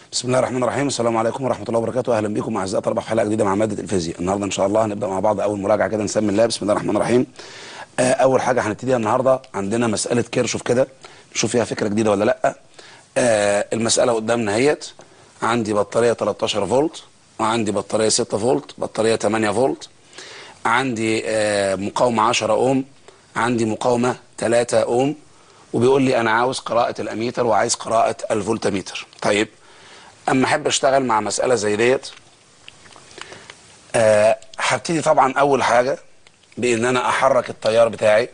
بسم الله الرحمن الرحيم السلام عليكم ورحمه الله وبركاته اهلا بكم اعزائي طلبه في حلقه جديده مع ماده الفيزياء النهارده ان شاء الله هنبدا مع بعض اول مراجعه كده نسمي الله بسم الله الرحمن الرحيم آه، اول حاجه هنبتديها النهارده عندنا مساله كيرشوف كده نشوف فيها فكره جديده ولا لا آه، المساله قدامنا اهيت عندي بطاريه 13 فولت وعندي بطاريه 6 فولت بطاريه 8 فولت عندي آه، مقاومه 10 اوم عندي مقاومه 3 اوم وبيقول لي انا عاوز قراءه الاميتر وعايز قراءه الفولتميتر طيب اما احب اشتغل مع مساله زي ديت آه، هبتدي طبعا اول حاجه بان انا احرك التيار بتاعي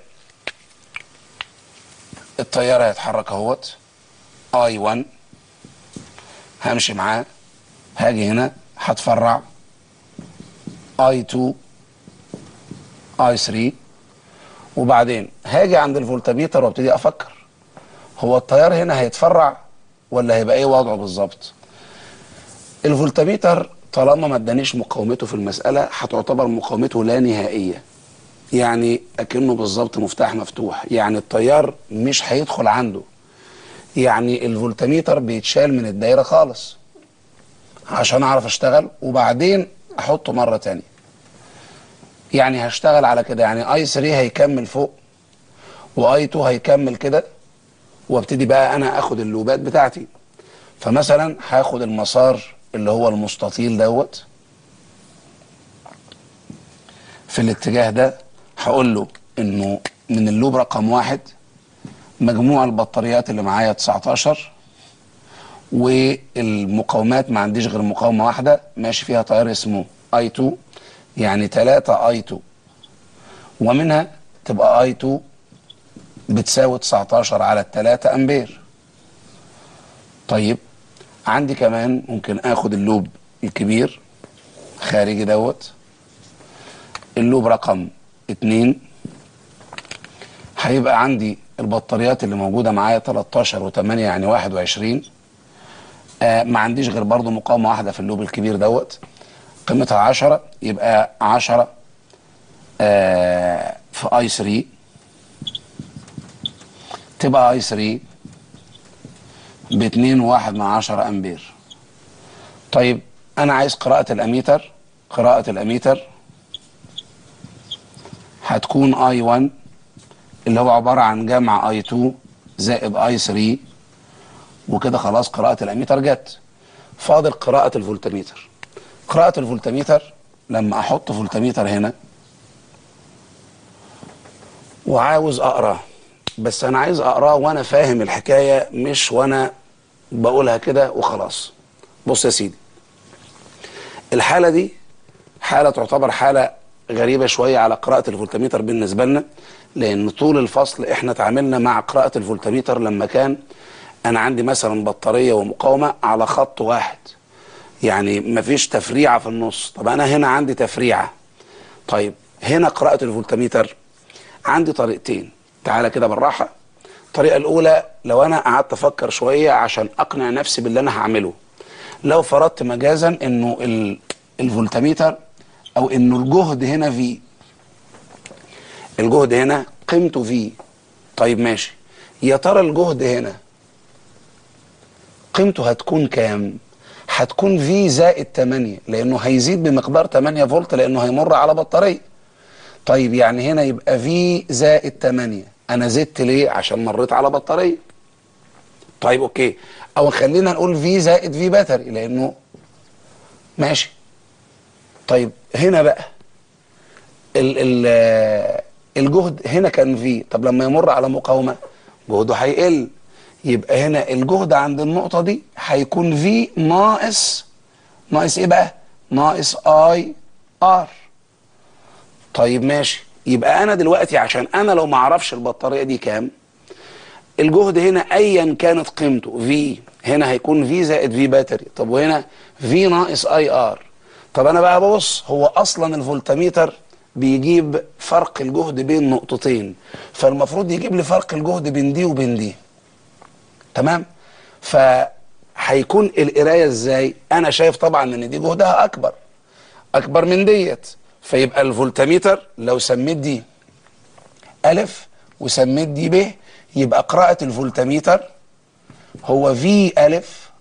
التيار هيتحرك اهوت اي 1 همشي معاه هاجي هنا هتفرع اي 2 اي 3 وبعدين هاجي عند الفولتميتر وابتدي افكر هو التيار هنا هيتفرع ولا هيبقى ايه وضعه بالظبط الفولتميتر طالما ما ادانيش مقاومته في المساله هتعتبر مقاومته لا نهائيه يعني اكنه بالظبط مفتاح مفتوح يعني التيار مش هيدخل عنده يعني الفولتميتر بيتشال من الدايره خالص عشان اعرف اشتغل وبعدين احطه مره تانية يعني هشتغل على كده يعني اي 3 هيكمل فوق واي 2 هيكمل كده وابتدي بقى انا اخد اللوبات بتاعتي فمثلا هاخد المسار اللي هو المستطيل دوت في الاتجاه ده هقول له انه من اللوب رقم واحد مجموع البطاريات اللي معايا 19 والمقاومات ما عنديش غير مقاومة واحدة ماشي فيها تيار اسمه اي 2 يعني 3 اي 2 ومنها تبقى اي 2 بتساوي 19 على 3 امبير طيب عندي كمان ممكن اخد اللوب الكبير خارجي دوت اللوب رقم اتنين هيبقى عندي البطاريات اللي موجودة معايا 13 و8 يعني 21 آه ما عنديش غير برضو مقاومة واحدة في اللوب الكبير دوت قيمتها 10 يبقى 10 آه في اي 3 تبقى اي 3 باتنين وواحد مع عشرة امبير طيب انا عايز قراءة الاميتر قراءة الاميتر هتكون اي 1 اللي هو عبارة عن جمع اي 2 زائد اي 3 وكده خلاص قراءة الاميتر جت فاضل قراءة الفولتميتر قراءة الفولتميتر لما احط فولتميتر هنا وعاوز اقراه بس انا عايز اقراه وانا فاهم الحكايه مش وانا بقولها كده وخلاص بص يا سيدي الحاله دي حاله تعتبر حاله غريبه شويه على قراءه الفولتميتر بالنسبه لنا لان طول الفصل احنا تعاملنا مع قراءه الفولتميتر لما كان انا عندي مثلا بطاريه ومقاومه على خط واحد يعني مفيش تفريعه في النص طب انا هنا عندي تفريعه طيب هنا قراءه الفولتميتر عندي طريقتين تعالى كده بالراحة الطريقة الأولى لو أنا قعدت أفكر شوية عشان أقنع نفسي باللي أنا هعمله لو فرضت مجازا إنه ال- الفولتميتر أو إنه الجهد هنا في الجهد هنا قيمته في طيب ماشي يا ترى الجهد هنا قيمته هتكون كام؟ هتكون في زائد 8 لأنه هيزيد بمقدار 8 فولت لأنه هيمر على بطارية طيب يعني هنا يبقى في زائد 8 انا زدت ليه عشان مريت على بطاريه طيب اوكي او خلينا نقول في زائد في باتري لانه ماشي طيب هنا بقى ال ال الجهد هنا كان في طب لما يمر على مقاومه جهده هيقل يبقى هنا الجهد عند النقطه دي هيكون في ناقص ناقص ايه بقى ناقص اي ار طيب ماشي يبقى انا دلوقتي عشان انا لو ما اعرفش البطاريه دي كام الجهد هنا ايا كانت قيمته في هنا هيكون في زائد في باتري طب وهنا في ناقص اي ار طب انا بقى ببص هو اصلا الفولتميتر بيجيب فرق الجهد بين نقطتين فالمفروض يجيب لي فرق الجهد بين دي وبين دي تمام فهيكون القرايه ازاي انا شايف طبعا ان دي جهدها اكبر اكبر من ديت فيبقى الفولتميتر لو سميت دي ألف وسميت دي ب يبقى قراءة الفولتميتر هو في ألف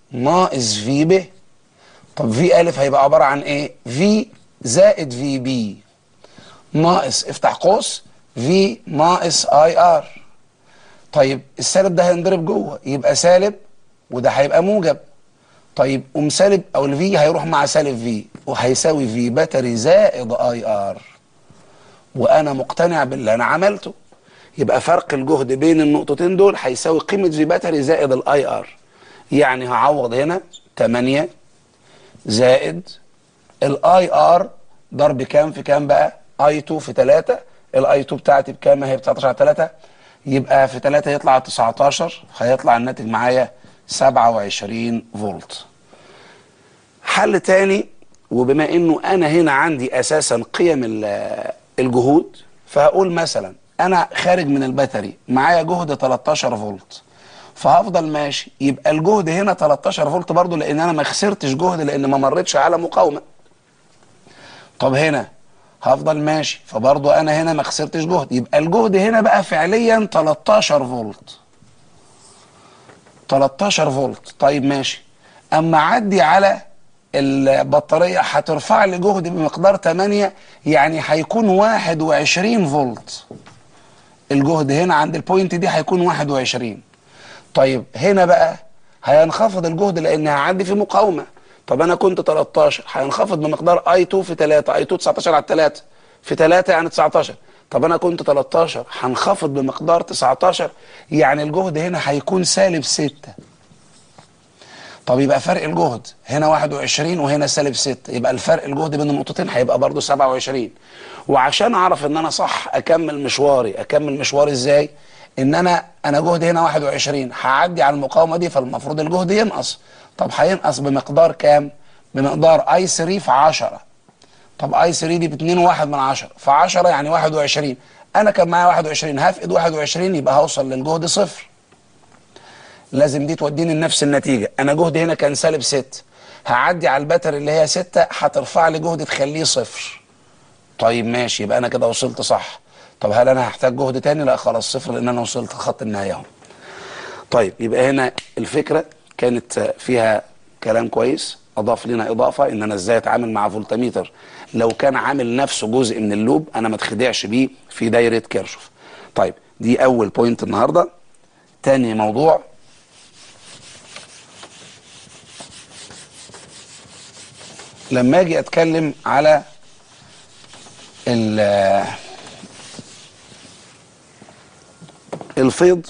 ناقص في ب طب في ألف هيبقى عبارة عن ايه في زائد في بي ناقص افتح قوس في ناقص اي ار طيب السالب ده هينضرب جوه يبقى سالب وده هيبقى موجب طيب قوم سالب او الفي هيروح مع سالب في وهيساوي في باتري زائد اي ار وانا مقتنع باللي انا عملته يبقى فرق الجهد بين النقطتين دول هيساوي قيمه في باتري زائد الاي ار يعني هعوض هنا 8 زائد الاي ار ضرب كام في كام بقى اي 2 في 3 الاي 2 بتاعتي بكام هي ب 19 على 3 يبقى في 3 يطلع 19 هيطلع الناتج معايا 27 فولت حل تاني وبما انه انا هنا عندي اساسا قيم الجهود فهقول مثلا انا خارج من الباتري معايا جهد 13 فولت فهفضل ماشي يبقى الجهد هنا 13 فولت برضو لان انا ما خسرتش جهد لان ما مرتش على مقاومه طب هنا هفضل ماشي فبرضو انا هنا ما خسرتش جهد يبقى الجهد هنا بقى فعليا 13 فولت 13 فولت طيب ماشي اما اعدي على البطاريه هترفع لي جهد بمقدار 8 يعني هيكون 21 فولت الجهد هنا عند البوينت دي هيكون 21 طيب هنا بقى هينخفض الجهد لان هعدي في مقاومه طب انا كنت 13 هينخفض بمقدار اي 2 في 3 اي 2 19 على 3 في 3 يعني 19 طب انا كنت 13 هنخفض بمقدار 19 يعني الجهد هنا هيكون سالب 6 طب يبقى فرق الجهد هنا 21 وهنا سالب 6 يبقى الفرق الجهد بين النقطتين هيبقى برضه 27 وعشان اعرف ان انا صح اكمل مشواري اكمل مشواري ازاي ان انا انا جهدي هنا 21 هعدي على المقاومه دي فالمفروض الجهد ينقص طب هينقص بمقدار كام بمقدار اي 3 في 10 طب اي 3 دي ب 2 1 من 10 ف 10 يعني 21 انا كان معايا 21 هفقد 21 يبقى هوصل للجهد صفر لازم دي توديني لنفس النتيجه انا جهدي هنا كان سالب 6 هعدي على الباتري اللي هي 6 هترفع لي جهد تخليه صفر طيب ماشي يبقى انا كده وصلت صح طب هل انا هحتاج جهد تاني لا خلاص صفر لان انا وصلت خط النهايه اهو طيب يبقى هنا الفكره كانت فيها كلام كويس اضاف لنا اضافه ان انا ازاي اتعامل مع فولتميتر لو كان عامل نفسه جزء من اللوب انا ما اتخدعش بيه في دايره كيرشوف طيب دي اول بوينت النهارده تاني موضوع لما اجي اتكلم على الفيض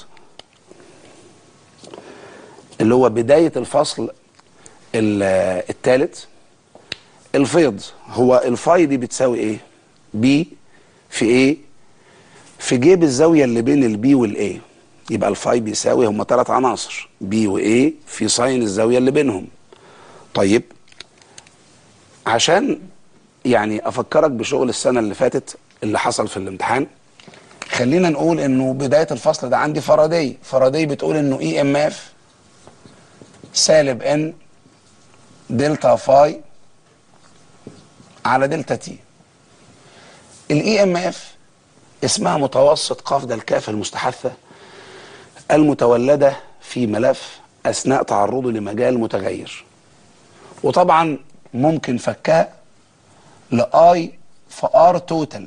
اللي هو بداية الفصل الثالث الفيض هو الفاي دي بتساوي ايه بي في ايه في جيب الزاوية اللي بين البي والاي يبقى الفاي بيساوي هما ثلاث عناصر بي وايه في ساين الزاوية اللي بينهم طيب عشان يعني افكرك بشغل السنة اللي فاتت اللي حصل في الامتحان خلينا نقول انه بداية الفصل ده عندي فاراداي فاراداي بتقول انه اي ام اف سالب ان دلتا فاي على دلتا تي الاي ام اف اسمها متوسط قفز الكاف المستحثة المتولدة في ملف اثناء تعرضه لمجال متغير وطبعا ممكن فكها لاي في ار توتال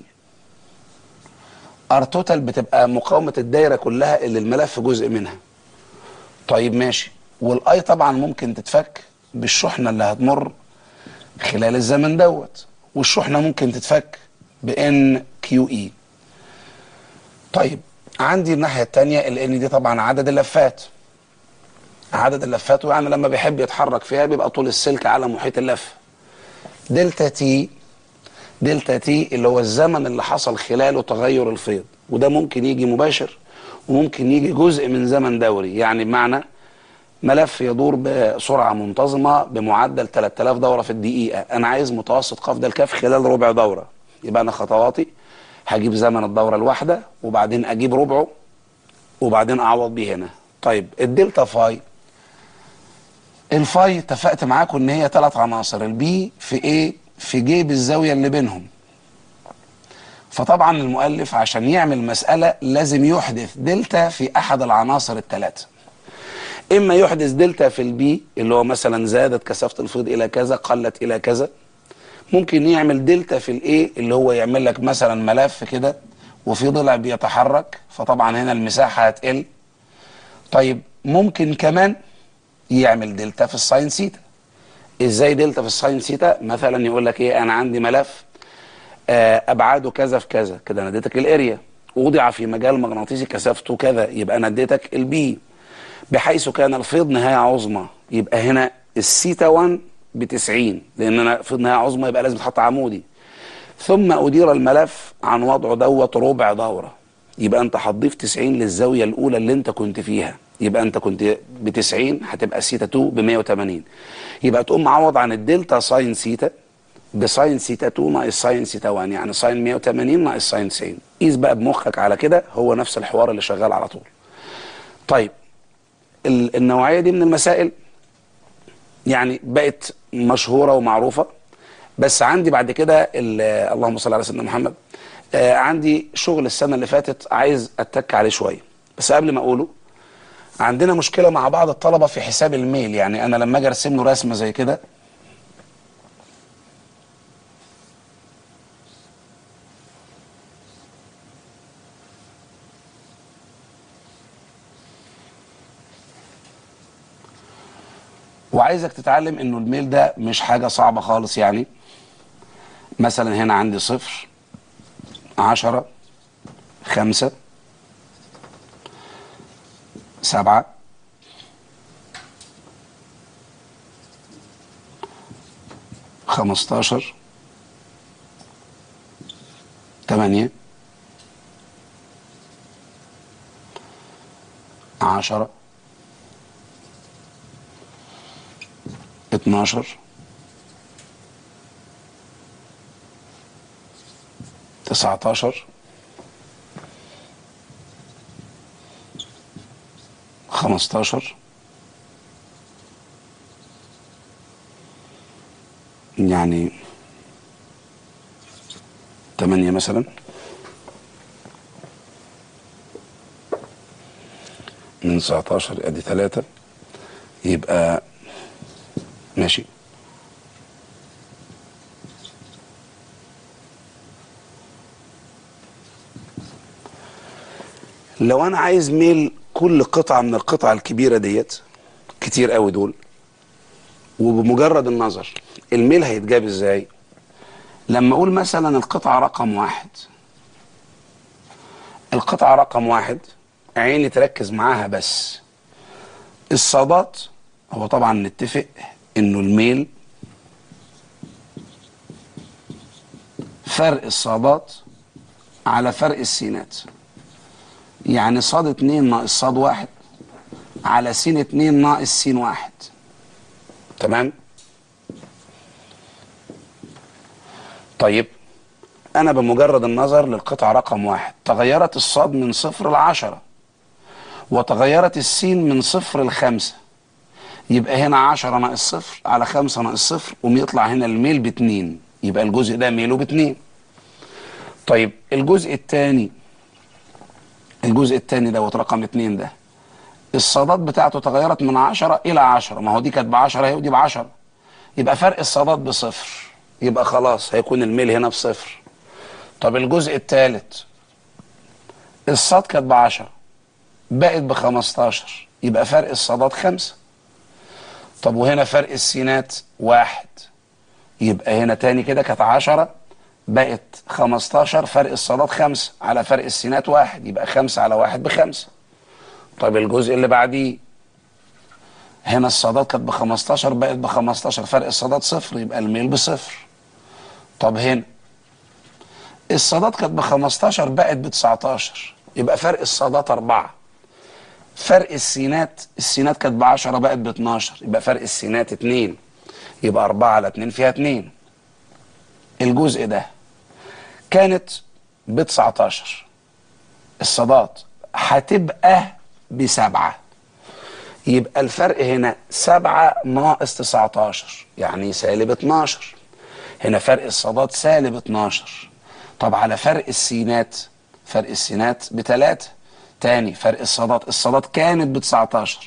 ار توتال بتبقى مقاومة الدايرة كلها اللي الملف جزء منها طيب ماشي والاي طبعا ممكن تتفك بالشحنة اللي هتمر خلال الزمن دوت والشحنة ممكن تتفك بان كيو اي طيب عندي الناحية التانية الان دي طبعا عدد اللفات عدد اللفات يعني لما بيحب يتحرك فيها بيبقى طول السلك على محيط اللف دلتا تي دلتا تي اللي هو الزمن اللي حصل خلاله تغير الفيض وده ممكن يجي مباشر وممكن يجي جزء من زمن دوري يعني بمعنى ملف يدور بسرعة منتظمة بمعدل 3000 دورة في الدقيقة أنا عايز متوسط قفز الكف خلال ربع دورة يبقى أنا خطواتي هجيب زمن الدورة الواحدة وبعدين أجيب ربعه وبعدين أعوض بيه هنا طيب الدلتا فاي الفاي اتفقت معاكم ان هي ثلاث عناصر البي في ايه في جيب الزاويه اللي بينهم فطبعا المؤلف عشان يعمل مساله لازم يحدث دلتا في احد العناصر الثلاثه اما يحدث دلتا في البي اللي هو مثلا زادت كثافه الفيض الى كذا قلت الى كذا ممكن يعمل دلتا في الايه اللي هو يعمل لك مثلا ملف كده وفي ضلع بيتحرك فطبعا هنا المساحه هتقل طيب ممكن كمان يعمل دلتا في الساين سيتا ازاي دلتا في الساين سيتا مثلا يقول لك ايه انا عندي ملف آه، ابعاده كذا في كذا كده انا اديتك الاريا وضع في مجال مغناطيسي كثافته كذا يبقى انا اديتك البي بحيث كان الفيض نهايه عظمى يبقى هنا السيتا 1 ب 90 لان انا فيض نهايه عظمى يبقى لازم يتحط عمودي ثم ادير الملف عن وضعه دوت ربع دوره يبقى انت هتضيف 90 للزاويه الاولى اللي انت كنت فيها يبقى انت كنت ب 90 هتبقى سيتا 2 ب 180 يبقى تقوم معوض عن الدلتا ساين سيتا بساين سيتا 2 ناقص ساين سيتا 1 يعني ساين 180 ناقص ساين 90 قيس بقى بمخك على كده هو نفس الحوار اللي شغال على طول طيب ال- النوعيه دي من المسائل يعني بقت مشهوره ومعروفه بس عندي بعد كده ال- اللهم صل على سيدنا محمد آه عندي شغل السنه اللي فاتت عايز اتك عليه شويه بس قبل ما اقوله عندنا مشكله مع بعض الطلبه في حساب الميل يعني انا لما اجي ارسم له رسمه زي كده وعايزك تتعلم انه الميل ده مش حاجة صعبة خالص يعني مثلا هنا عندي صفر عشرة خمسة سبعة خمستاشر تمانية عشرة اتناشر تسعتاشر خمستاشر يعني تمانية مثلا من تسعتاشر ادي تلاتة يبقى ماشي لو انا عايز ميل كل قطعة من القطع الكبيرة ديت كتير قوي دول وبمجرد النظر الميل هيتجاب ازاي لما اقول مثلا القطعة رقم واحد القطعة رقم واحد عيني تركز معاها بس الصادات هو طبعا نتفق انه الميل فرق الصادات على فرق السينات يعني صاد اتنين ناقص صاد واحد على سين اتنين ناقص سين واحد تمام طيب انا بمجرد النظر للقطعة رقم واحد تغيرت الصاد من صفر لعشرة وتغيرت السين من صفر لخمسة يبقى هنا عشرة ناقص صفر على خمسة ناقص صفر قوم يطلع هنا الميل باتنين يبقى الجزء ده ميله باتنين طيب الجزء الثاني الجزء الثاني دوت رقم اتنين ده الصادات بتاعته تغيرت من عشرة إلى عشرة ما هو دي كانت بعشرة اهي ودي بعشرة يبقى فرق الصادات بصفر يبقى خلاص هيكون الميل هنا بصفر طب الجزء الثالث الصاد كانت بعشرة بقت بخمستاشر يبقى فرق الصادات خمسة طب وهنا فرق السينات واحد يبقى هنا تاني كده كانت عشرة بقت خمستاشر فرق الصادات خمسة على فرق السينات واحد يبقى خمسة على واحد بخمسة طب الجزء اللي بعديه هنا الصادات كانت بخمستاشر بقت بخمستاشر فرق الصادات صفر يبقى الميل بصفر طب هنا الصادات كانت بخمستاشر بقت بتسعتاشر يبقى فرق الصادات أربعة فرق السينات السينات كانت ب 10 بقت ب 12 يبقى فرق السينات 2 يبقى 4 على 2 فيها 2 الجزء ده كانت ب 19 الصادات هتبقى بسبعة يبقى الفرق هنا 7 ناقص 19 يعني سالب 12 هنا فرق الصادات سالب 12 طب على فرق السينات فرق السينات بتلاتة تاني فرق الصادات الصادات كانت ب 19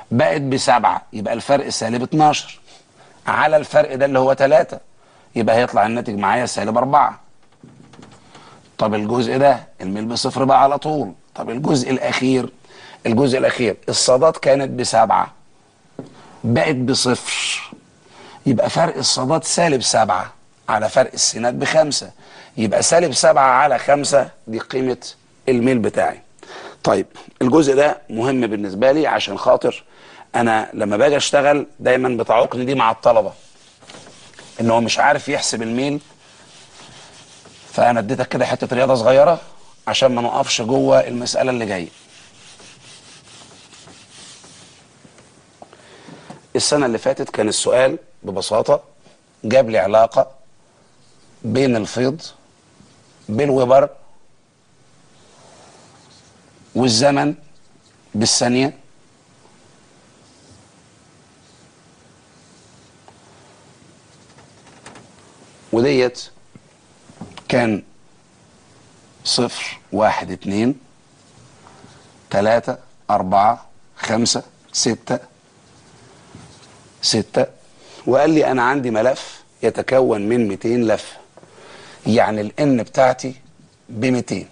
بقت بسبعة يبقى الفرق سالب 12 على الفرق ده اللي هو 3 يبقى هيطلع الناتج معايا سالب 4 طب الجزء ده الميل بصفر بقى على طول طب الجزء الأخير الجزء الأخير الصادات كانت بسبعة بقت بصفر يبقى فرق الصادات سالب سبعة على فرق السينات بخمسة يبقى سالب سبعة على خمسة دي قيمة الميل بتاعي طيب الجزء ده مهم بالنسبة لي عشان خاطر أنا لما باجي أشتغل دايما بتعوقني دي مع الطلبة إن هو مش عارف يحسب الميل فأنا اديتك كده حتة رياضة صغيرة عشان ما نقفش جوه المسألة اللي جاية السنة اللي فاتت كان السؤال ببساطة جاب لي علاقة بين الفيض بالوبر والزمن بالثانية وديت كان صفر واحد اتنين تلاتة أربعة خمسة ستة ستة وقال لي أنا عندي ملف يتكون من 200 لفة يعني الإن بتاعتي ب 200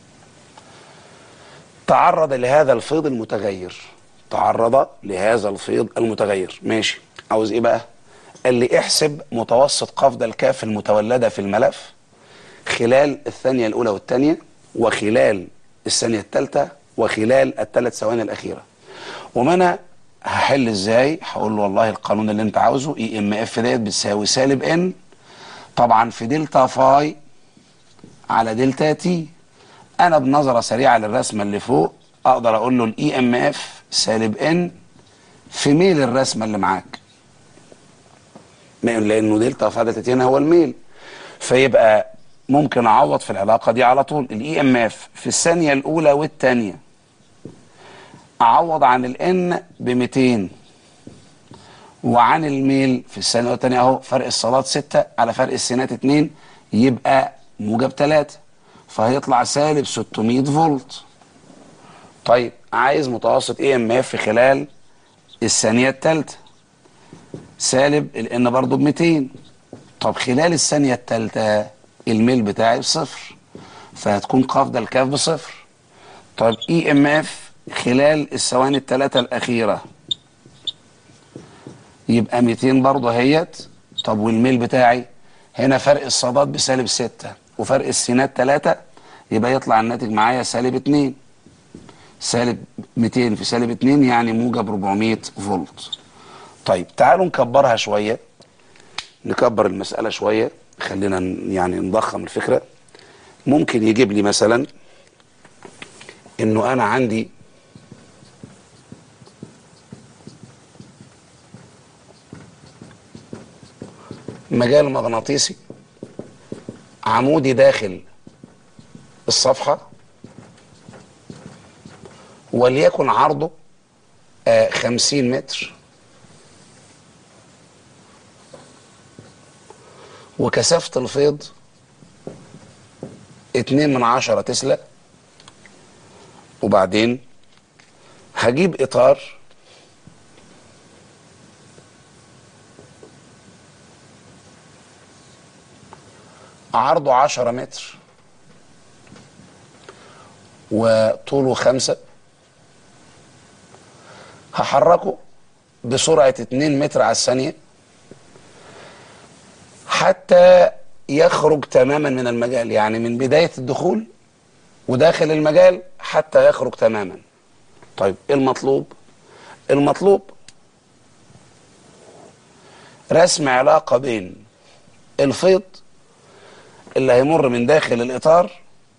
تعرض لهذا الفيض المتغير تعرض لهذا الفيض المتغير ماشي عاوز ايه بقى قال لي احسب متوسط قفض الكاف المتولدة في الملف خلال الثانية الأولى والثانية وخلال الثانية الثالثة وخلال الثلاث ثواني الأخيرة وما أنا هحل ازاي هقول له والله القانون اللي انت عاوزه اي ام اف ديت بتساوي سالب ان طبعا في دلتا فاي على دلتا تي انا بنظره سريعه للرسمه اللي فوق اقدر اقول له الاي ام اف سالب ان في ميل الرسمه اللي معاك لانه دلتا فاي دلتا تي هنا هو الميل فيبقى ممكن اعوض في العلاقه دي على طول الاي ام اف في الثانيه الاولى والثانيه اعوض عن الان ب 200 وعن الميل في الثانيه والثانيه اهو فرق الصالات 6 على فرق السينات 2 يبقى موجب 3 فهيطلع سالب 600 فولت طيب عايز متوسط اي ام اف خلال الثانيه الثالثه سالب الان برضه ب 200 طب خلال الثانيه الثالثه الميل بتاعي بصفر فهتكون قفضه الكاف بصفر طب اي ام اف خلال الثواني الثلاثة الأخيرة يبقى 200 برضه هيت طب والميل بتاعي هنا فرق الصادات بسالب 6 وفرق السينات 3 يبقى يطلع الناتج معايا سالب 2 سالب 200 في سالب 2 يعني موجب 400 فولت طيب تعالوا نكبرها شوية نكبر المسألة شوية خلينا يعني نضخم الفكرة ممكن يجيب لي مثلا انه انا عندي مجال مغناطيسي عمودي داخل الصفحة وليكن عرضه آه خمسين متر وكثافة الفيض اتنين من عشرة تسلا وبعدين هجيب اطار عرضه عشرة متر وطوله خمسة هحركه بسرعة اتنين متر على الثانية حتى يخرج تماما من المجال يعني من بداية الدخول وداخل المجال حتى يخرج تماما طيب ايه المطلوب المطلوب رسم علاقة بين الفيض اللي هيمر من داخل الإطار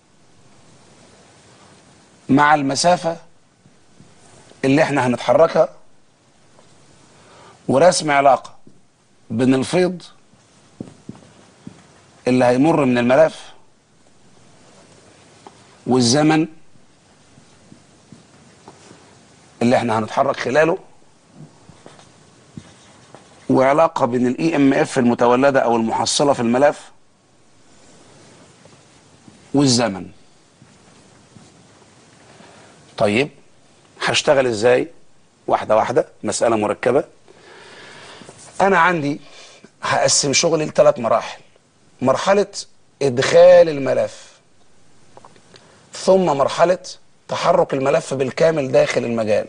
مع المسافة اللي احنا هنتحركها ورسم علاقة بين الفيض اللي هيمر من الملف والزمن اللي احنا هنتحرك خلاله وعلاقة بين الاي ام اف المتولدة او المحصلة في الملف والزمن طيب هشتغل ازاي واحدة واحدة مسألة مركبة أنا عندي هقسم شغلي لثلاث مراحل مرحلة إدخال الملف ثم مرحلة تحرك الملف بالكامل داخل المجال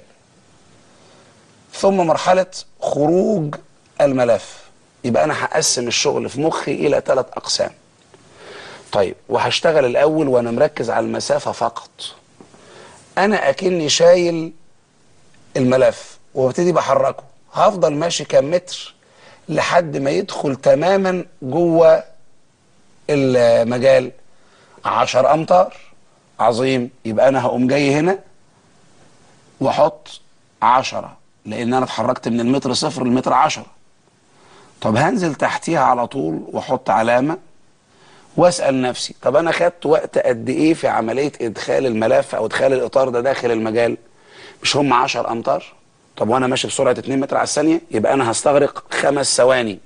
ثم مرحلة خروج الملف يبقى أنا هقسم الشغل في مخي إلى ثلاث أقسام طيب وهشتغل الأول وأنا مركز على المسافة فقط أنا أكني شايل الملف وابتدي بحركه هفضل ماشي كام متر لحد ما يدخل تماما جوه المجال عشر أمتار عظيم يبقى أنا هقوم جاي هنا وأحط عشرة لأن أنا اتحركت من المتر صفر للمتر عشرة طب هنزل تحتيها على طول وأحط علامة واسال نفسي طب انا خدت وقت قد ايه في عمليه ادخال الملف او ادخال الاطار ده داخل المجال مش هم 10 امتار طب وانا ماشي بسرعه 2 متر على الثانيه يبقى انا هستغرق خمس ثواني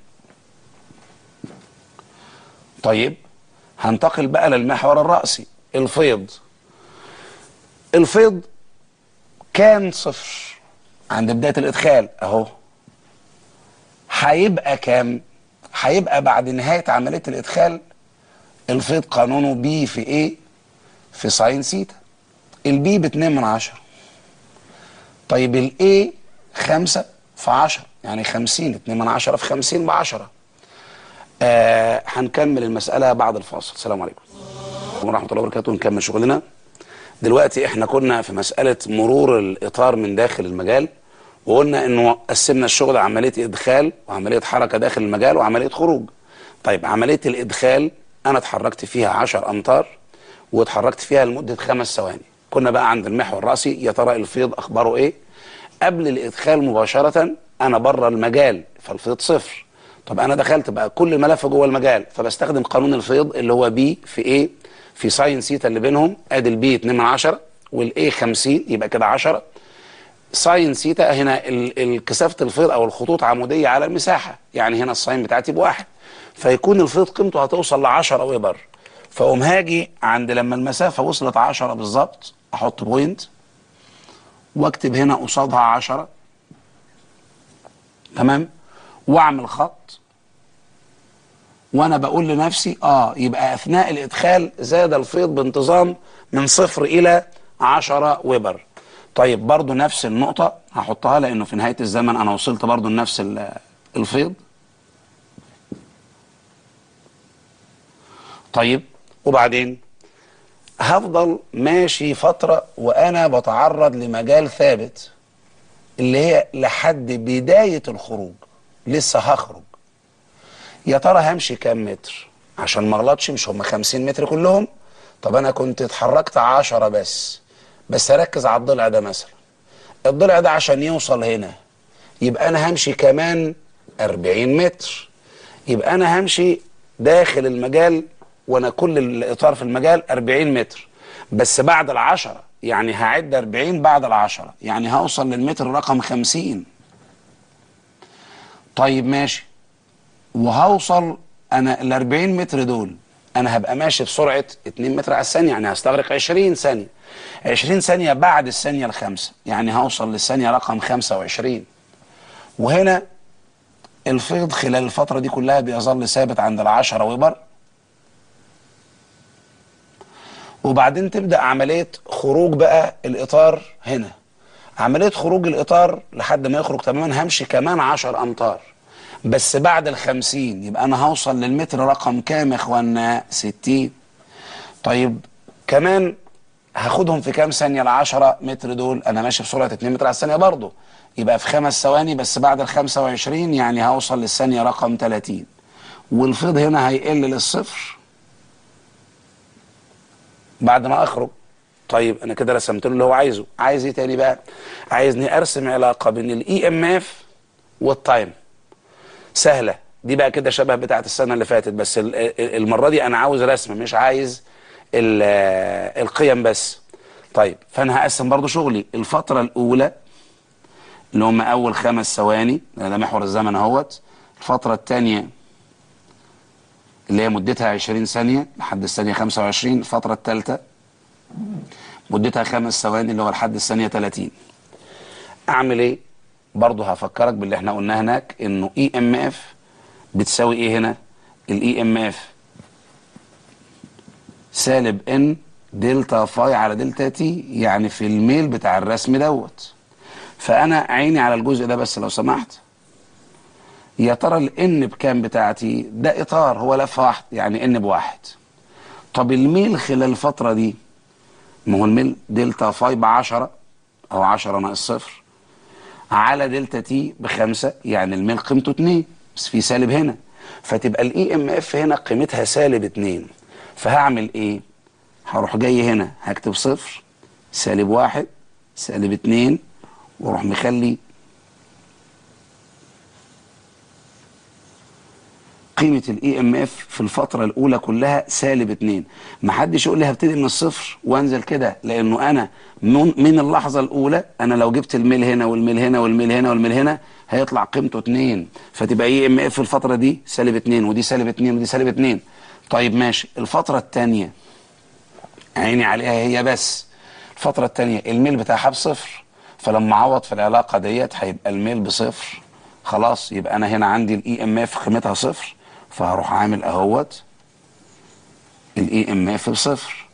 طيب هنتقل بقى للمحور الرأسي الفيض الفيض كان صفر عند بداية الإدخال أهو هيبقى كام؟ هيبقى بعد نهاية عملية الإدخال الفيض قانونه بي في ايه في ساين سيتا البي ب 2 من 10 طيب الاي 5 في 10 يعني 50 2 من 10 في 50 ب 10 آه هنكمل المسألة بعد الفاصل السلام عليكم ورحمة الله وبركاته نكمل شغلنا دلوقتي احنا كنا في مسألة مرور الإطار من داخل المجال وقلنا انه قسمنا الشغل عملية إدخال وعملية حركة داخل المجال وعملية خروج طيب عملية الإدخال انا اتحركت فيها 10 امتار واتحركت فيها لمده خمس ثواني كنا بقى عند المحور الراسي يا ترى الفيض اخباره ايه قبل الادخال مباشره انا بره المجال فالفيض صفر طب انا دخلت بقى كل الملف جوه المجال فبستخدم قانون الفيض اللي هو بي في ايه في ساين سيتا اللي بينهم ادي البي 2 من 10 والاي 50 يبقى كده 10 ساين سيتا هنا كثافه الفيض او الخطوط عموديه على المساحه يعني هنا الساين بتاعتي بواحد فيكون الفيض قيمته هتوصل ل 10 ويبر فاقوم هاجي عند لما المسافه وصلت 10 بالظبط احط بوينت واكتب هنا قصادها 10 تمام واعمل خط وانا بقول لنفسي اه يبقى اثناء الادخال زاد الفيض بانتظام من صفر الى 10 ويبر طيب برضو نفس النقطة هحطها لانه في نهاية الزمن انا وصلت برضو لنفس الفيض طيب وبعدين هفضل ماشي فترة وأنا بتعرض لمجال ثابت اللي هي لحد بداية الخروج لسه هخرج يا ترى همشي كام متر عشان ما اغلطش مش هم 50 متر كلهم طب أنا كنت اتحركت 10 بس بس أركز على الضلع ده مثلا الضلع ده عشان يوصل هنا يبقى أنا همشي كمان 40 متر يبقى أنا همشي داخل المجال وانا كل الاطار في المجال 40 متر بس بعد العشرة يعني هعد 40 بعد العشرة يعني هوصل للمتر رقم 50 طيب ماشي وهوصل انا ال 40 متر دول انا هبقى ماشي بسرعة 2 متر على الثانية يعني هستغرق 20 ثانية 20 ثانية بعد الثانية الخامسة يعني هوصل للثانية رقم 25 وهنا الفيض خلال الفترة دي كلها بيظل ثابت عند العشرة ويبر وبعدين تبدأ عملية خروج بقى الإطار هنا عملية خروج الإطار لحد ما يخرج تماما همشي كمان 10 أمتار بس بعد الخمسين يبقى أنا هوصل للمتر رقم كام يا إخوانا 60 طيب كمان هاخدهم في كام ثانية ال 10 متر دول أنا ماشي بسرعة 2 متر على الثانية برضه يبقى في خمس ثواني بس بعد ال 25 يعني هوصل للثانية رقم 30 والفيض هنا هيقل للصفر بعد ما اخرج طيب انا كده رسمت له اللي هو عايزه عايز ايه تاني بقى عايزني ارسم علاقه بين الاي ام اف والتايم سهله دي بقى كده شبه بتاعه السنه اللي فاتت بس المره دي انا عاوز رسم مش عايز القيم بس طيب فانا هقسم برضو شغلي الفتره الاولى اللي هم اول خمس ثواني ده محور الزمن اهوت الفتره الثانيه اللي هي مدتها 20 ثانية لحد الثانية 25 الفترة الثالثة مدتها خمس ثواني اللي هو لحد الثانية 30 اعمل ايه برضه هفكرك باللي احنا قلناه هناك انه اي ام اف بتساوي ايه هنا الاي ام اف سالب ان دلتا فاي على دلتا تي يعني في الميل بتاع الرسم دوت فانا عيني على الجزء ده بس لو سمحت يا ترى الان بكام بتاعتي ده اطار هو لفه واحد يعني ان بواحد طب الميل خلال الفتره دي ما هو الميل دلتا فاي ب 10 او 10 ناقص صفر على دلتا تي بخمسة يعني الميل قيمته 2 بس في سالب هنا فتبقى الاي ام اف هنا قيمتها سالب 2 فهعمل ايه هروح جاي هنا هكتب صفر سالب واحد سالب اتنين واروح مخلي قيمة الاي ام اف في الفترة الاولى كلها سالب اتنين محدش يقول لي هبتدي من الصفر وانزل كده لانه انا من, من اللحظة الاولى انا لو جبت الميل هنا والميل هنا والميل هنا والميل هنا هيطلع قيمته اتنين فتبقى اي ام اف في الفترة دي سالب اتنين ودي سالب اتنين ودي سالب اتنين طيب ماشي الفترة التانية عيني عليها هي بس الفترة التانية الميل بتاعها بصفر فلما اعوض في العلاقة ديت هيبقى الميل بصفر خلاص يبقى انا هنا عندي الاي ام اف قيمتها صفر فهروح عامل اهوت الاي ام اف بصفر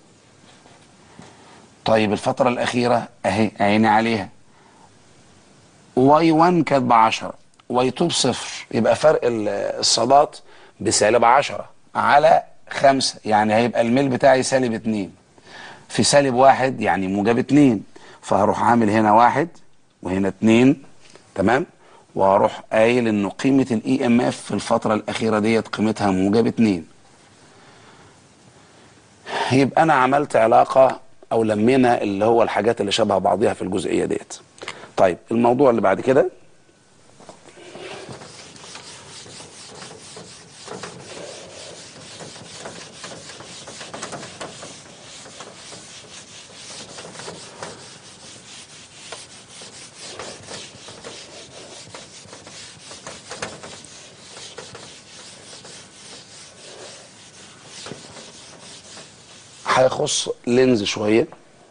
طيب الفترة الأخيرة أهي عيني عليها واي 1 كانت ب 10 واي 2 بصفر يبقى فرق الصادات بسالب 10 على 5 يعني هيبقى الميل بتاعي سالب 2 في سالب واحد يعني موجب 2 فهروح عامل هنا واحد وهنا 2 تمام وهروح قايل انه قيمه الاي ام اف في الفتره الاخيره ديت قيمتها موجب 2 يبقى انا عملت علاقه او لمينا اللي هو الحاجات اللي شبه بعضيها في الجزئيه ديت طيب الموضوع اللي بعد كده هيخص لينز شويه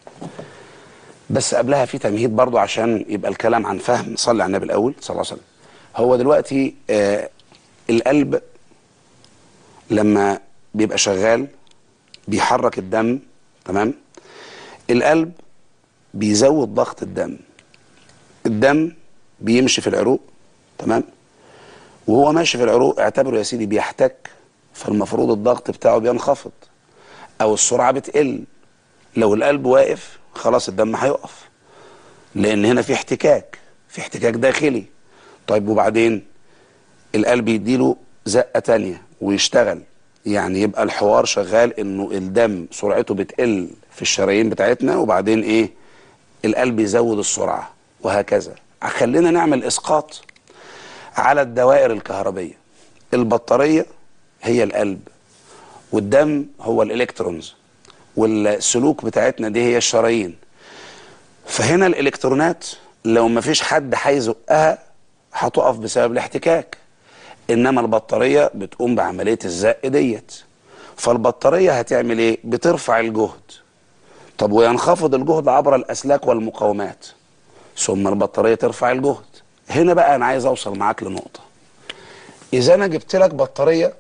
بس قبلها في تمهيد برضو عشان يبقى الكلام عن فهم صلي على النبي الاول صلى الله عليه وسلم هو دلوقتي آه القلب لما بيبقى شغال بيحرك الدم تمام القلب بيزود ضغط الدم الدم بيمشي في العروق تمام وهو ماشي في العروق اعتبره يا سيدي بيحتك فالمفروض الضغط بتاعه بينخفض او السرعه بتقل لو القلب واقف خلاص الدم هيقف لان هنا في احتكاك في احتكاك داخلي طيب وبعدين القلب يديله زقه تانية ويشتغل يعني يبقى الحوار شغال انه الدم سرعته بتقل في الشرايين بتاعتنا وبعدين ايه القلب يزود السرعه وهكذا خلينا نعمل اسقاط على الدوائر الكهربيه البطاريه هي القلب والدم هو الالكترونز والسلوك بتاعتنا دي هي الشرايين فهنا الالكترونات لو ما فيش حد هيزقها هتقف بسبب الاحتكاك انما البطاريه بتقوم بعمليه الزق ديت فالبطاريه هتعمل ايه بترفع الجهد طب وينخفض الجهد عبر الاسلاك والمقاومات ثم البطاريه ترفع الجهد هنا بقى انا عايز اوصل معاك لنقطه اذا انا جبت لك بطاريه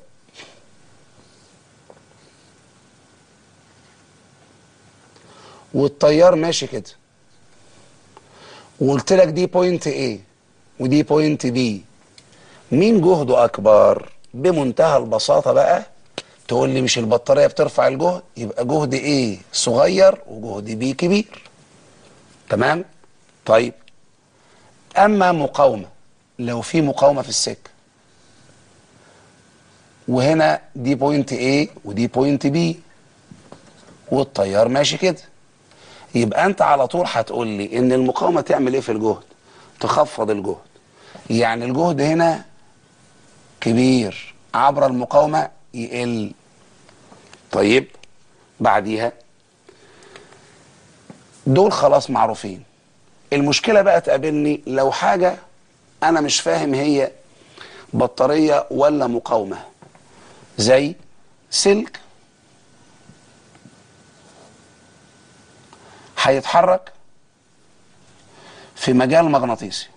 والتيار ماشي كده وقلت لك دي بوينت A ودي بوينت B مين جهده اكبر بمنتهى البساطه بقى تقول لي مش البطاريه بترفع الجهد يبقى جهد A صغير وجهد B كبير تمام طيب اما مقاومه لو في مقاومه في السكه وهنا دي بوينت A ودي بوينت B والتيار ماشي كده يبقى انت على طول هتقول لي ان المقاومه تعمل ايه في الجهد تخفض الجهد يعني الجهد هنا كبير عبر المقاومه يقل طيب بعديها دول خلاص معروفين المشكله بقى تقابلني لو حاجه انا مش فاهم هي بطاريه ولا مقاومه زي سلك هيتحرك في مجال مغناطيسي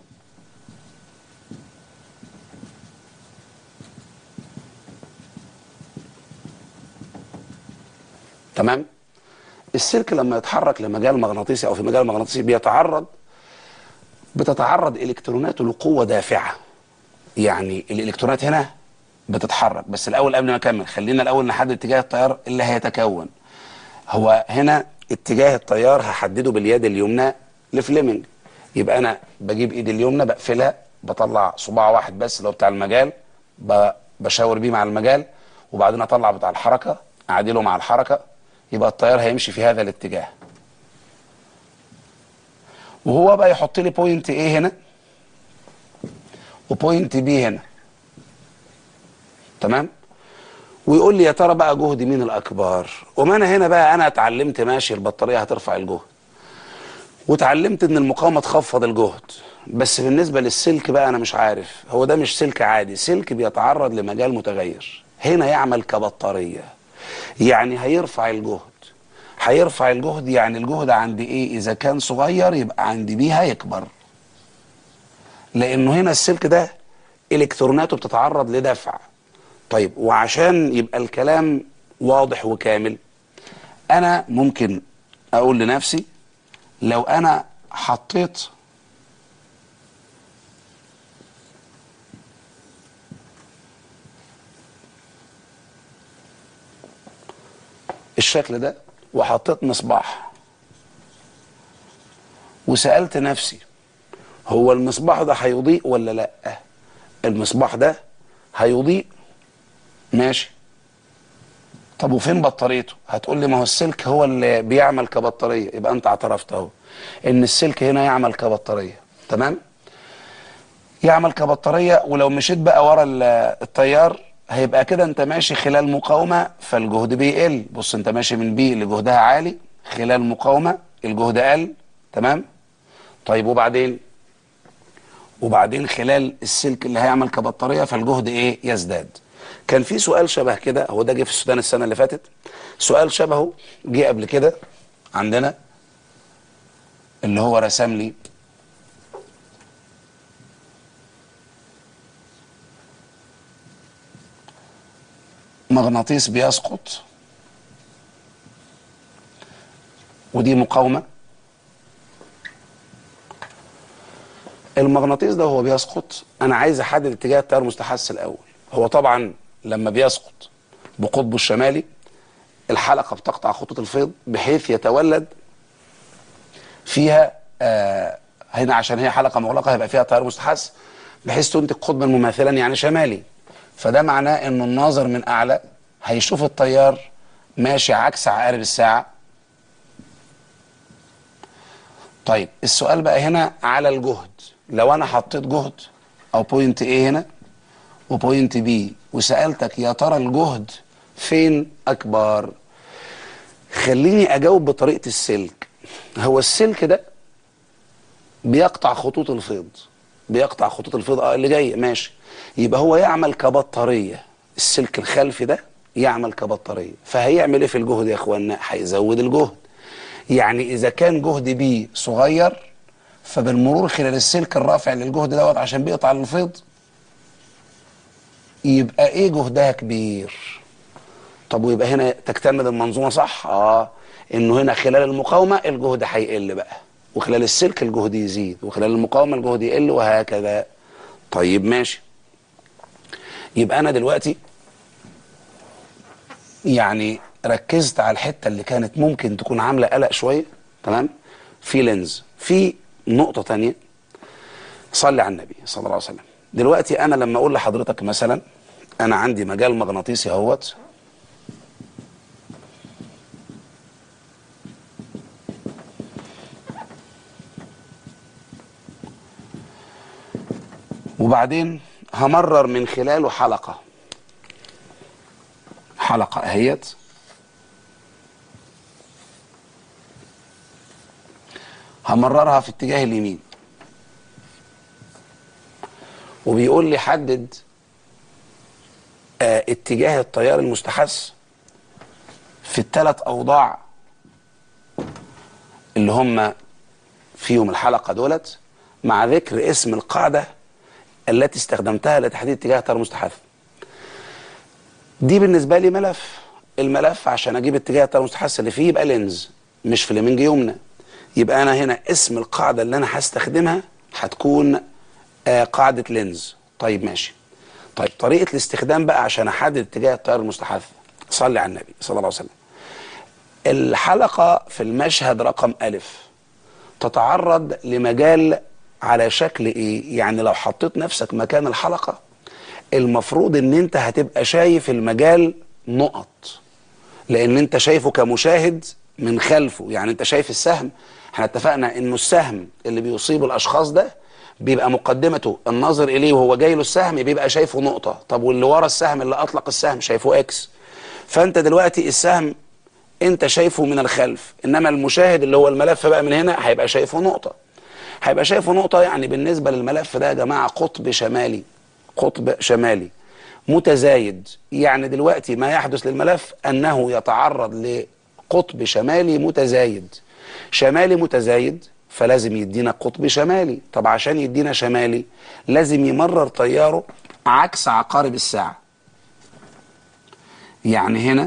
تمام السلك لما يتحرك لمجال مغناطيسي او في مجال مغناطيسي بيتعرض بتتعرض الكتروناته لقوه دافعه يعني الالكترونات هنا بتتحرك بس الاول قبل ما اكمل خلينا الاول نحدد اتجاه التيار اللي هيتكون هو هنا اتجاه التيار هحدده باليد اليمنى لفليمنج يبقى انا بجيب ايدي اليمنى بقفلها بطلع صباع واحد بس اللي هو بتاع المجال ب- بشاور بيه مع المجال وبعدين اطلع بتاع الحركه اعدله مع الحركه يبقى التيار هيمشي في هذا الاتجاه وهو بقى يحط لي بوينت ايه هنا وبوينت بي هنا تمام ويقول لي يا ترى بقى جهد مين الاكبر وما انا هنا بقى انا اتعلمت ماشي البطاريه هترفع الجهد وتعلمت ان المقاومه تخفض الجهد بس بالنسبه للسلك بقى انا مش عارف هو ده مش سلك عادي سلك بيتعرض لمجال متغير هنا يعمل كبطاريه يعني هيرفع الجهد هيرفع الجهد يعني الجهد عند ايه اذا كان صغير يبقى عند بي هيكبر لانه هنا السلك ده الكتروناته بتتعرض لدفع طيب وعشان يبقى الكلام واضح وكامل انا ممكن اقول لنفسي لو انا حطيت الشكل ده وحطيت مصباح وسألت نفسي هو المصباح ده هيضيء ولا لا المصباح ده هيضيء ماشي طب وفين بطاريته هتقول لي ما هو السلك هو اللي بيعمل كبطاريه يبقى انت اعترفت اهو ان السلك هنا يعمل كبطاريه تمام يعمل كبطاريه ولو مشيت بقى ورا ال- التيار هيبقى كده انت ماشي خلال مقاومه فالجهد بيقل بص انت ماشي من بي اللي جهدها عالي خلال مقاومه الجهد قل تمام طيب وبعدين وبعدين خلال السلك اللي هيعمل كبطاريه فالجهد ايه يزداد كان في سؤال شبه كده هو ده جه في السودان السنه اللي فاتت سؤال شبهه جه قبل كده عندنا اللي هو رسم لي مغناطيس بيسقط ودي مقاومه المغناطيس ده وهو بيسقط انا عايز احدد اتجاه التيار المستحث الاول هو طبعا لما بيسقط بقطبه الشمالي الحلقه بتقطع خطوط الفيض بحيث يتولد فيها آه هنا عشان هي حلقه مغلقه هيبقى فيها تيار مستحث بحيث تنتج قطبا مماثلا يعني شمالي فده معناه انه الناظر من اعلى هيشوف التيار ماشي عكس عقارب الساعه طيب السؤال بقى هنا على الجهد لو انا حطيت جهد او بوينت ايه هنا وبوينت بي وسألتك يا ترى الجهد فين اكبر خليني اجاوب بطريقة السلك هو السلك ده بيقطع خطوط الفيض بيقطع خطوط الفيض اه اللي جايه ماشي يبقى هو يعمل كبطاريه السلك الخلفي ده يعمل كبطاريه فهيعمل ايه في الجهد يا اخوانا هيزود الجهد يعني اذا كان جهد بي صغير فبالمرور خلال السلك الرافع للجهد دوت عشان بيقطع الفيض يبقى ايه جهدها كبير طب ويبقى هنا تكتمل المنظومه صح اه انه هنا خلال المقاومه الجهد هيقل بقى وخلال السلك الجهد يزيد وخلال المقاومه الجهد يقل وهكذا طيب ماشي يبقى انا دلوقتي يعني ركزت على الحته اللي كانت ممكن تكون عامله قلق شويه تمام في لينز في نقطه تانية صلي على النبي صلى الله عليه وسلم دلوقتي انا لما اقول لحضرتك مثلا انا عندي مجال مغناطيسي اهوت وبعدين همرر من خلاله حلقة حلقة اهيت همررها في اتجاه اليمين وبيقول لي حدد آه اتجاه التيار المستحث في الثلاث اوضاع اللي هم فيهم الحلقة دولت مع ذكر اسم القاعدة التي استخدمتها لتحديد اتجاه التيار المستحث دي بالنسبة لي ملف الملف عشان اجيب اتجاه التيار المستحث اللي فيه يبقى لينز مش فليمنج يمنى يبقى انا هنا اسم القاعدة اللي انا هستخدمها هتكون آه قاعدة لينز طيب ماشي طيب طريقة الاستخدام بقى عشان احدد اتجاه التيار المستحث صلي على النبي صلى الله عليه وسلم الحلقة في المشهد رقم ألف تتعرض لمجال على شكل ايه يعني لو حطيت نفسك مكان الحلقة المفروض ان انت هتبقى شايف المجال نقط لان انت شايفه كمشاهد من خلفه يعني انت شايف السهم احنا اتفقنا انه السهم اللي بيصيب الاشخاص ده بيبقى مقدمته الناظر اليه وهو جاي له السهم بيبقى شايفه نقطة طب واللي ورا السهم اللي اطلق السهم شايفه اكس فانت دلوقتي السهم انت شايفه من الخلف انما المشاهد اللي هو الملف بقى من هنا هيبقى شايفه نقطة هيبقى شايفه نقطة يعني بالنسبة للملف ده يا جماعة قطب شمالي قطب شمالي متزايد يعني دلوقتي ما يحدث للملف انه يتعرض لقطب شمالي متزايد شمالي متزايد فلازم يدينا قطب شمالي طب عشان يدينا شمالي لازم يمرر تياره عكس عقارب الساعة يعني هنا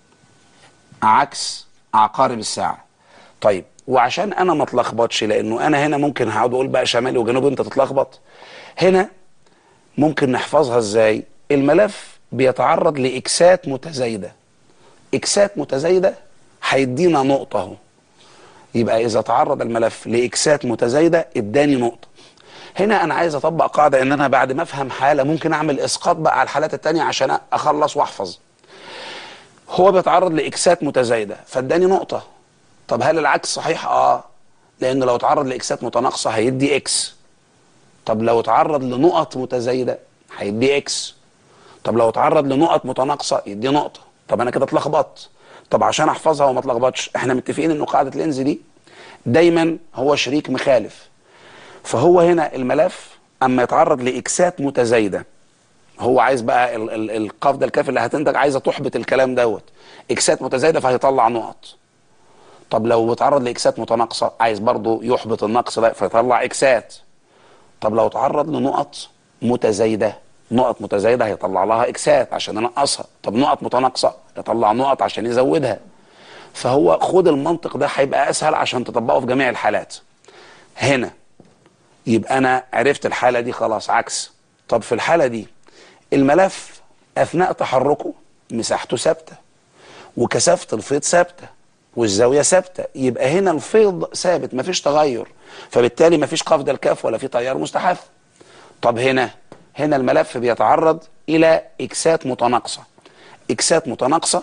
عكس عقارب الساعة طيب وعشان انا ما اتلخبطش لانه انا هنا ممكن هقعد اقول بقى شمالي وجنوبي انت تتلخبط هنا ممكن نحفظها ازاي الملف بيتعرض لاكسات متزايدة اكسات متزايدة هيدينا نقطة اهو يبقى اذا تعرض الملف لاكسات متزايدة اداني نقطة هنا انا عايز اطبق قاعدة ان انا بعد ما افهم حالة ممكن اعمل اسقاط بقى على الحالات التانية عشان اخلص واحفظ هو بيتعرض لاكسات متزايدة فاداني نقطة طب هل العكس صحيح اه لانه لو اتعرض لاكسات متناقصة هيدي اكس طب لو اتعرض لنقط متزايدة هيدي اكس طب لو اتعرض لنقط متناقصة يدي نقطة طب انا كده اتلخبطت طب عشان احفظها وما اتلخبطش احنا متفقين ان قاعدة لينز دي دايما هو شريك مخالف فهو هنا الملف اما يتعرض لاكسات متزايدة هو عايز بقى ال- ال- القفزة الكاف اللي هتنتج عايزة تحبط الكلام دوت اكسات متزايدة فهيطلع نقط طب لو بيتعرض لاكسات متناقصة عايز برضه يحبط النقص ده فيطلع اكسات طب لو تعرض لنقط متزايدة نقط متزايدة هيطلع لها اكسات عشان ينقصها طب نقط متناقصة يطلع نقط عشان يزودها فهو خد المنطق ده هيبقى اسهل عشان تطبقه في جميع الحالات هنا يبقى انا عرفت الحالة دي خلاص عكس طب في الحالة دي الملف اثناء تحركه مساحته ثابته وكثافه الفيض ثابته والزاويه ثابته يبقى هنا الفيض ثابت مفيش تغير فبالتالي مفيش قفز الكاف ولا في تيار مستحث طب هنا هنا الملف بيتعرض الى اكسات متناقصه اكسات متناقصه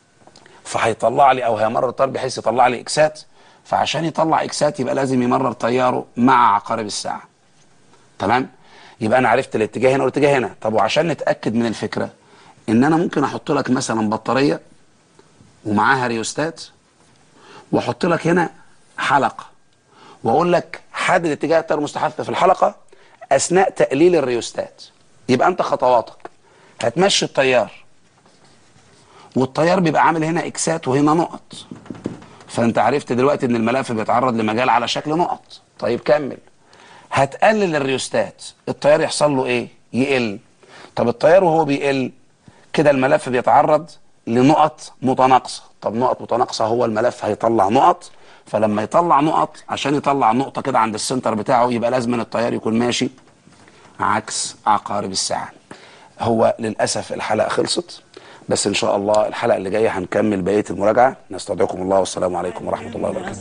فهيطلع لي او هيمرر التيار بحيث يطلع لي اكسات فعشان يطلع اكسات يبقى لازم يمرر تياره مع عقارب الساعه تمام يبقى انا عرفت الاتجاه هنا والاتجاه هنا طب وعشان نتاكد من الفكره ان انا ممكن احط لك مثلا بطاريه ومعاها ريوستات واحط لك هنا حلقه واقول لك حدد اتجاه التيار المستحث في الحلقه اثناء تقليل الريوستات يبقى انت خطواتك هتمشي التيار والتيار بيبقى عامل هنا اكسات وهنا نقط فانت عرفت دلوقتي ان الملف بيتعرض لمجال على شكل نقط طيب كمل هتقلل الريوستات التيار يحصل له ايه يقل طب التيار وهو بيقل كده الملف بيتعرض لنقط متناقصه طب نقط متناقصه هو الملف هيطلع نقط فلما يطلع نقط عشان يطلع نقطه كده عند السنتر بتاعه يبقى لازم التيار يكون ماشي عكس عقارب الساعه هو للاسف الحلقه خلصت بس ان شاء الله الحلقه اللي جايه هنكمل بقيه المراجعه نستودعكم الله والسلام عليكم ورحمه الله وبركاته